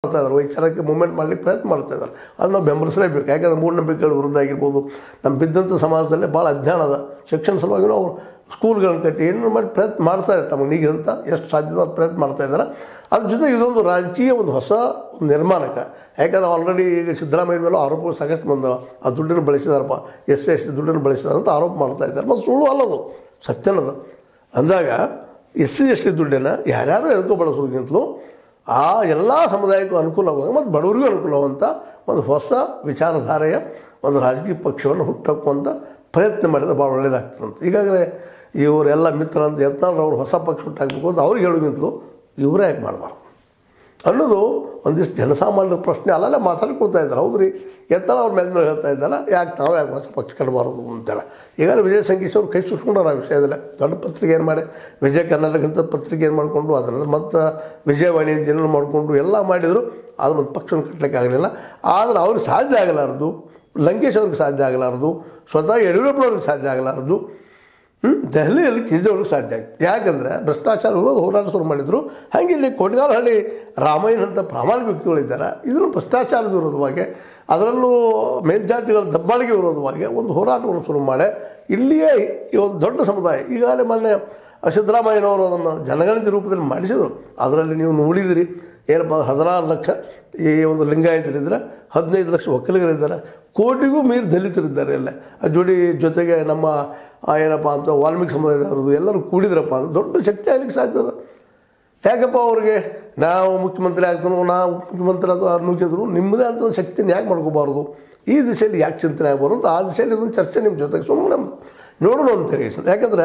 ಮಾಡ್ತಾ ಇದ್ದಾರೆ ವೈಚಾರಕ್ಕೆ ಮೂವ್ಮೆಂಟ್ ಮಾಡಲಿಕ್ಕೆ ಪ್ರಯತ್ನ ಮಾಡ್ತಾ ಇದ್ದಾರೆ ಅದು ನಾವು ಬೆಂಬಲಿಸಲೇಬೇಕು ಯಾಕಂದ್ರೆ ಮೂಢನಂಬಿಕೆಗಳ ವಿರುದ್ಧ ಆಗಿರ್ಬೋದು ನಮ್ಮ ಬಿದ್ದಂಥ ಸಮಾಜದಲ್ಲೇ ಭಾಳ ಅಜ್ಞಾನ ಅದ ಶಿಕ್ಷಣ ಸಲುವಾಗಿ ನಾವು ಸ್ಕೂಲ್ಗಳನ್ನ ಕಟ್ಟಿ ಏನು ಮಾಡಿ ಪ್ರಯತ್ನ ಮಾಡ್ತಾ ಇದ್ದಾರೆ ತಮಗೆ ನೀಗಿದಂತ ಎಷ್ಟು ಸಾಧ್ಯದ ಪ್ರಯತ್ನ ಮಾಡ್ತಾ ಇದ್ದಾರೆ ಅದ್ರ ಜೊತೆ ಇದೊಂದು ರಾಜಕೀಯ ಒಂದು ಹೊಸ ಒಂದು ನಿರ್ಮಾಣಕ್ಕೆ ಯಾಕಂದ್ರೆ ಆಲ್ರೆಡಿ ಈಗ ಸಿದ್ದರಾಮಯ್ಯ ಮೇಲೆ ಆರೋಪಗಳು ಸಾಕಷ್ಟು ಬಂದವ ಆ ದುಡ್ಡನ್ನು ಬಳಸಿದಾರಪ್ಪ ಎಸ್ ಎಸ್ ದುಡ್ಡನ್ನು ಬಳಸಿದಾರೆ ಅಂತ ಆರೋಪ ಮಾಡ್ತಾ ಇದ್ದಾರೆ ಮತ್ತು ಸುಳ್ಳು ಅಲ್ಲದು ಸತ್ಯನದು ಅಂದಾಗ ಎಸ್ ಸಿ ಎಸ್ ಟಿ ದುಡ್ಡನ್ನು ಯಾರ್ಯಾರು ಎದ್ಕೊ ಬಳಸೋದಕ್ಕಿಂತಲೂ ಆ ಎಲ್ಲ ಸಮುದಾಯಕ್ಕೂ ಅನುಕೂಲವಾಗ ಮತ್ತು ಬಡವರಿಗೂ ಅನುಕೂಲವಂತ ಒಂದು ಹೊಸ ವಿಚಾರಧಾರೆಯ ಒಂದು ರಾಜಕೀಯ ಪಕ್ಷವನ್ನು ಹುಟ್ಟುಹಾಕುವಂಥ ಪ್ರಯತ್ನ ಮಾಡಿದ್ರೆ ಭಾಳ ಒಳ್ಳೆಯದಾಗ್ತದಂತ ಈಗಾಗಲೇ ಇವರೆಲ್ಲ ಮಿತ್ರ ಅಂತ ಯತ್ನಾಳ್ ಹೊಸ ಪಕ್ಷ ಹುಟ್ಟಾಕಬೇಕು ಅಂತ ಅವ್ರಿಗೆ ಹೇಳೋಕ್ಕಿಂತಲೂ ಇವರೇ ಯಾಕೆ ಮಾಡಬಾರ್ದು ಅನ್ನೋದು ಒಂದಿಷ್ಟು ಜನಸಾಮಾನ್ಯರ ಪ್ರಶ್ನೆ ಅಲ್ಲಲ್ಲೇ ಮಾತಾಡ್ಕೊಳ್ತಾ ಇದ್ದಾರೆ ಹೌದ್ರಿ ಎತ್ತಾಳ ಅವ್ರ ಮೇಲೆ ಮೇಲೆ ಹೇಳ್ತಾ ಇದ್ದಾರೆ ಯಾಕೆ ತಾವು ಯಾಕೆ ಹೊಸ ಪಕ್ಷ ಕಟ್ಟಬಾರದು ಅಂತೇಳಿ ಈಗಾಗಲೇ ವಿಜಯ ಸಂಗೀಶ್ ಅವರು ಕೈ ಸುಟ್ಕೊಂಡಾರ ಆ ವಿಷಯದಲ್ಲಿ ದೊಡ್ಡ ಪತ್ರಿಕೆ ಏನು ಮಾಡಿ ವಿಜಯ ಕರ್ನಾಟಕ ಅಂತ ಪತ್ರಿಕೆ ಏನು ಮಾಡಿಕೊಂಡು ಅದನ್ನು ಮತ್ತು ವಿಜಯವಾಣಿ ಅಂತ ಏನೇನು ಮಾಡಿಕೊಂಡು ಎಲ್ಲ ಮಾಡಿದರು ಆದ್ರೆ ಒಂದು ಪಕ್ಷವನ್ನು ಕಟ್ಟಲಿಕ್ಕೆ ಆಗಲಿಲ್ಲ ಆದರೆ ಅವ್ರಿಗೆ ಸಾಧ್ಯ ಆಗಲಾರದು ಲಂಕೇಶ್ ಅವ್ರಿಗೆ ಸಾಧ್ಯ ಆಗಲಾರದು ಸ್ವತಃ ಯಡಿಯೂರಪ್ಪನವ್ರಿಗೆ ಸಾಧ್ಯ ಆಗಲಾರದು ಹ್ಮ್? ದೆಹಲಿಯಲ್ಲಿ ಕೇಜ್ರಿವಾಲ್ಗೆ ಸಾಧ್ಯ ಆಯ್ತು ಯಾಕಂದರೆ ಭ್ರಷ್ಟಾಚಾರ ವಿರೋಧ ಹೋರಾಟ ಶುರು ಮಾಡಿದರು ಹಾಗೆ ಇಲ್ಲಿ ಕೊಟ್ಗಾರಹಳ್ಳಿ ರಾಮಯ್ಯನ ಅಂತ ಪ್ರಾಮಾಣಿಕ ವ್ಯಕ್ತಿಗಳಿದ್ದಾರೆ ಇದನ್ನು ಭ್ರಷ್ಟಾಚಾರದ ವಿರೋಧವಾಗಿ ಅದರಲ್ಲೂ ಮೇಲ್ಜಾತಿಗಳ ದಬ್ಬಾಳಿಗೆ ವಿರೋಧವಾಗಿ ಒಂದು ಹೋರಾಟವನ್ನು ಶುರು ಮಾಡಿ ಇಲ್ಲಿಯೇ ಈ ಒಂದು ದೊಡ್ಡ ಸಮುದಾಯ ಈಗಾಗಲೇ ಮೊನ್ನೆ ಸಿದ್ದರಾಮಯ್ಯನವರು ಅದನ್ನು ಜನಗಣತಿ ರೂಪದಲ್ಲಿ ಮಾಡಿಸಿದರು ಅದರಲ್ಲಿ ನೀವು ನೋಡಿದಿರಿ ಏನಪ್ಪ ಅಂದ್ರೆ ಹದಿನಾರು ಲಕ್ಷ ಈ ಒಂದು ಲಿಂಗಾಯತರಿದ್ದಾರೆ ಹದಿನೈದು ಲಕ್ಷ ಒಕ್ಕಲಿಗರಿದ್ದಾರೆ ಕೋಟಿಗೂ ಮೀರಿ ದಲಿತರಿದ್ದಾರೆ ಎಲ್ಲ ಆ ಜೋಡಿ ಜೊತೆಗೆ ನಮ್ಮ ಆ, ಏನಪ್ಪ ಅಂತ ವಾಲ್ಮೀಕಿ ಸಮುದಾಯದವ್ರದ್ದು ಎಲ್ಲರೂ ಕೂಡಿದ್ರಪ್ಪ ಅಂದ್ರೆ ದೊಡ್ಡ ಶಕ್ತಿ ಆಗಲಿಕ್ಕೆ ಸಾಧ್ಯ ಅದ ಯಾಕಪ್ಪ ಅವ್ರಿಗೆ ನಾವು ಮುಖ್ಯಮಂತ್ರಿ ಆಗ್ತಾನೋ ನಾವು ಮುಖ್ಯಮಂತ್ರಿ ಅದು ಅನ್ನೋಕ್ಕಿದ್ರು ನಿಮ್ಮದೇ ಅಂತ ಒಂದು ಶಕ್ತಿನ ಯಾಕೆ ಮಾಡ್ಕೋಬಾರ್ದು ಈ ದಿಶೆಯಲ್ಲಿ ಯಾಕೆ ಚಿಂತನೆ ಆಗ್ಬಾರ್ದು ಅಂತ ಆ ದಿಶೆಯಲ್ಲಿ ಇದೊಂದು ಚರ್ಚೆ ನಿಮ್ಮ ಜೊತೆಗೆ ಸುಮ್ಮನೆ ನೋಡೋಣ ಅಂತೇಳಿ ಯಾಕಂದ್ರೆ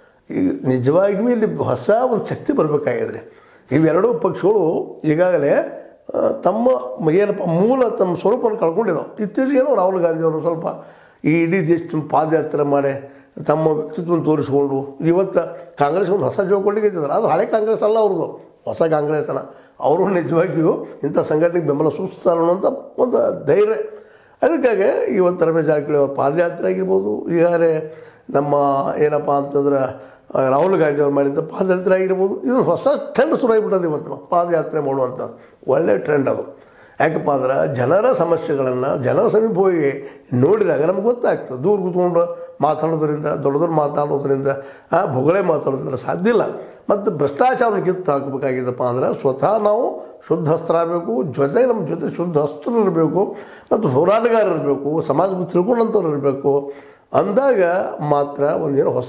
ಈ ನಿಜವಾಗಿಯೂ ಇಲ್ಲಿ ಹೊಸ ಒಂದು ಶಕ್ತಿ ಬರಬೇಕಾಗಿದೆ ಇವೆರಡೂ ಪಕ್ಷಗಳು ಈಗಾಗಲೇ ಆ, ತಮ್ಮ ಏನಪ್ಪ ಮೂಲ ತಮ್ಮ ಸ್ವರೂಪವನ್ನು ಕಳ್ಕೊಂಡಿದ್ದಾವೆ ಇತ್ತೀಚೆಗೇನೋ ರಾಹುಲ್ ಗಾಂಧಿ ಅವರು ಸ್ವಲ್ಪ ಈ ಇಡೀ ದೇಶ ಪಾದಯಾತ್ರೆ ಮಾಡಿ ತಮ್ಮ ವ್ಯಕ್ತಿತ್ವವನ್ನು ತೋರಿಸ್ಕೊಂಡು ಇವತ್ತು ಕಾಂಗ್ರೆಸ್ ಒಂದು ಹೊಸ ಜೋಕೊಂಡಿಗೆ ಇದ್ದಾರೆ ಅದು ಹಳೆ ಕಾಂಗ್ರೆಸ್ ಅಲ್ಲ ಅವ್ರದ್ದು ಹೊಸ ಕಾಂಗ್ರೆಸ್ಸನ ಅವರು ನಿಜವಾಗಿಯೂ ಇಂಥ ಸಂಘಟನೆಗೆ ಬೆಂಬಲ ಸೂಚಿಸ್ತಾರೆ ಅನ್ನೋಂಥ ಒಂದು ಧೈರ್ಯ ಅದಕ್ಕಾಗಿ ಇವತ್ತು ರಮೇಶ್ ಜಾರಕಿಹೊಳಿ ಅವ್ರ ಪಾದಯಾತ್ರೆ ಆಗಿರ್ಬೋದು ಈಗಾಗಲೇ ನಮ್ಮ ಏನಪ್ಪ ಅಂತಂದ್ರೆ ಆ, ರಾಹುಲ್ ಗಾಂಧಿ ಅವ್ರು ಮಾಡಿದಂಥ ಪಾದಯಾತ್ರೆ ಆಗಿರ್ಬೋದು ಇದು ಹೊಸ ಟ್ರೆಂಡ್ ಶುರುವಾಗಿಬಿಟ್ಟದೆ ಇವತ್ತು ಪಾದಯಾತ್ರೆ ಮಾಡುವಂಥ ಒಳ್ಳೆಯ ಟ್ರೆಂಡ್ ಅದು ಯಾಕಪ್ಪ ಅಂದ್ರೆ ಜನರ ಸಮಸ್ಯೆಗಳನ್ನು ಜನರ ಸಮೀಪ ಹೋಗಿ ನೋಡಿದಾಗ ನಮ್ಗೆ ಗೊತ್ತಾಗ್ತದೆ ದೂರ ಕೂತ್ಕೊಂಡು ಮಾತಾಡೋದ್ರಿಂದ ದೊಡ್ಡ ದೊಡ್ಡ ಮಾತಾಡೋದ್ರಿಂದ ಆ, ಬೊಗಳೆ ಮಾತಾಡೋದ್ರಿಂದ ಸಾಧ್ಯ ಇಲ್ಲ ಮತ್ತು ಭ್ರಷ್ಟಾಚಾರವನ್ನು ಕಿತ್ತು ಹಾಕಬೇಕಾಗಿದ್ದಪ್ಪ ಅಂದ್ರೆ ಸ್ವತಃ ನಾವು ಶುದ್ಧ ಹಸ್ತರಾಗಬೇಕು ಜೊತೆಗೆ ನಮ್ಮ ಜೊತೆ ಶುದ್ಧ ಹಸ್ತರು ಇರಬೇಕು ಮತ್ತು ಹೋರಾಟಗಾರರು ಇರಬೇಕು ಸಮಾಜ ತಿಳ್ಕೊಂಡಂಥವ್ರು ಇರಬೇಕು ಅಂದಾಗ ಮಾತ್ರ ಒಂದೇನು ಹೊಸ